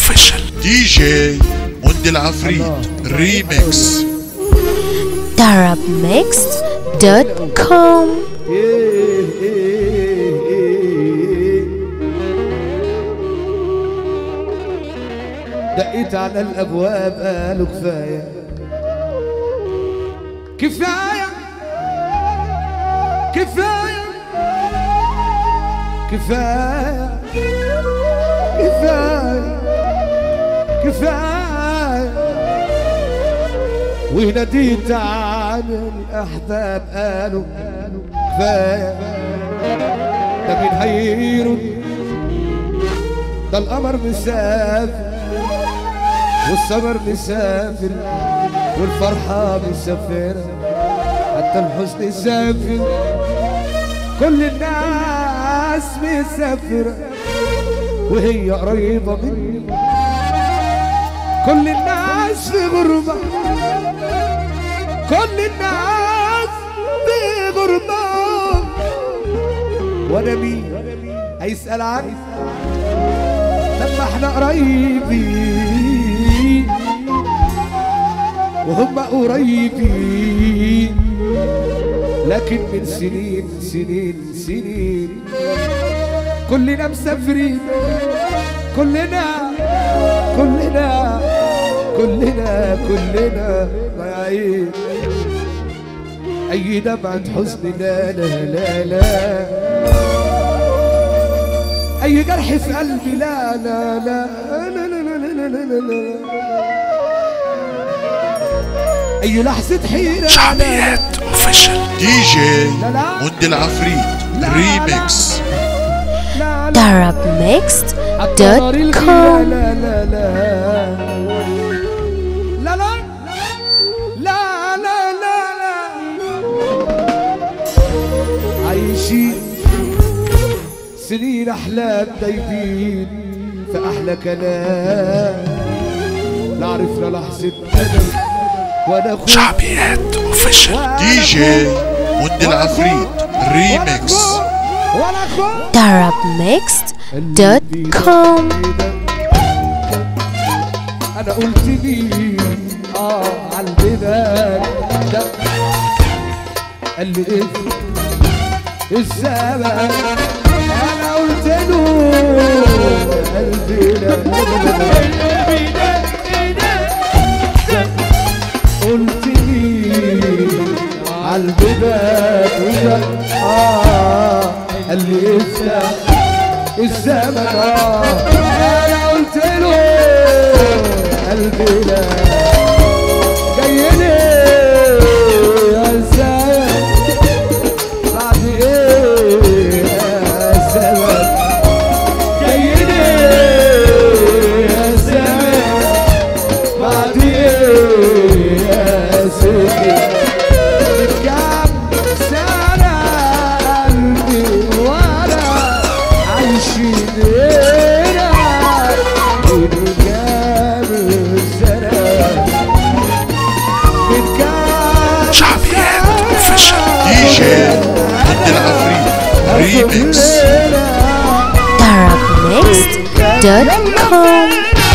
اوفيشال دي جي مند العفريت ريميكس darabmixed.com دقيت على الابواب قالوا كفايه كفايه كفايه كفايه كفايه كفايه وناديت على الاحباب قالوا كفايه ده مين هيرد ده القمر مسافر والسمر مسافر والفرحة مسافرة حتى الحزن سافر كل الناس مسافرة وهي قريبة مني كل الناس في غربة كل الناس في غربة وانا مين هيسأل عني لما احنا قريبين وهم قريبين لكن من سنين سنين سنين كلنا مسافرين كلنا كلنا كلنا كلنا ضايعين اي دمعة حزن لا لا لا لا اي جرح في قلبي لا لا لا لا لا لا لا لا لا لا اي لحظة حيرة لا لا شعبيات اوفيشال دي جي مند العفريت ريميكس لا لا الطار الغيرة darabmixed.com لا لا لا لا لا لا لا لا لا عايشين سنين احلام دايبين في احلى كلام لا عرفنا لحظة ندم ولا خوف شعبيات اوفيشال دي جي مند العفريت ريميكس ولا خوف darabmixed.com انا قلت لي اه على البلاد ده قال لي ايه الزمن انا قلت له قلبي لا قلت لي على البلاد وده اه قال لي افتح الزمن اه انا قلت له قلبي لا جاي لي يا زمن بعد ايه يا زمن جاي لي يا زمن بعد ايه يا سيدي كام سنة قلبي وانا عايشين هنا من كام سنة من كام شعبيات اوفيشال دي جي مند العفريت ريميكس darabmixed.com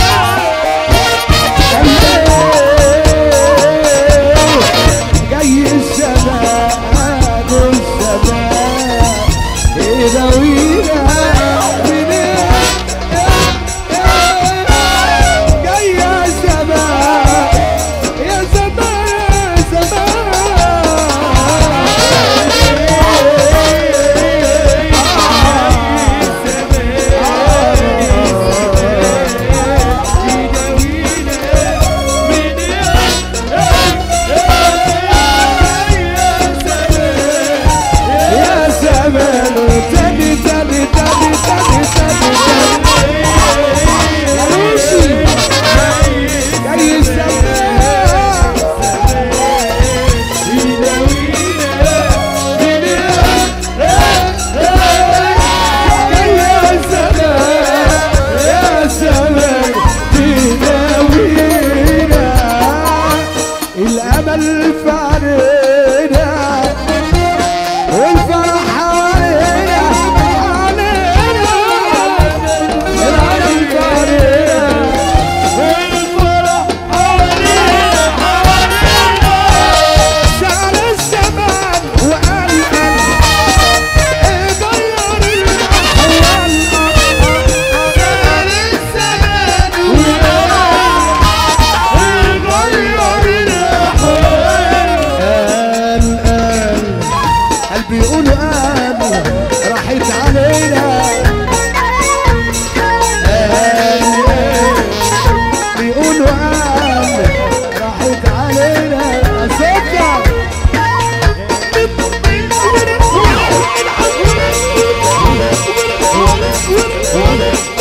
جاي الشباب والشباب يداوينا جاي يا زمان يا زمان يا زمان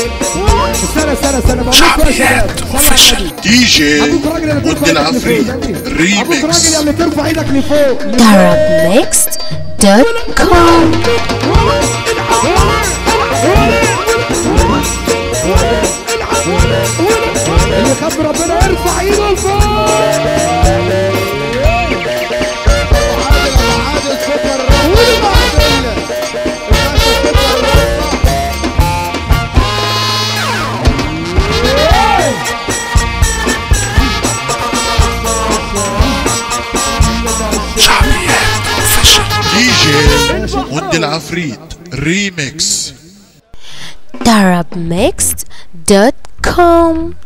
استنى استنى استنى بقول لكم يا شعبيات شباب اوفيشال دي جي ابوك راجل اللي ود ترفع ايدك العفريت لفوق ابوك ريميكس راجل اللي ترفع ايدك لفوق DarabMixed.com اللي يخاف من ربنا ارفع ايده لفوق شعبيات اوفيشال دي جي ود العفريت ريميكس DarabMixed.com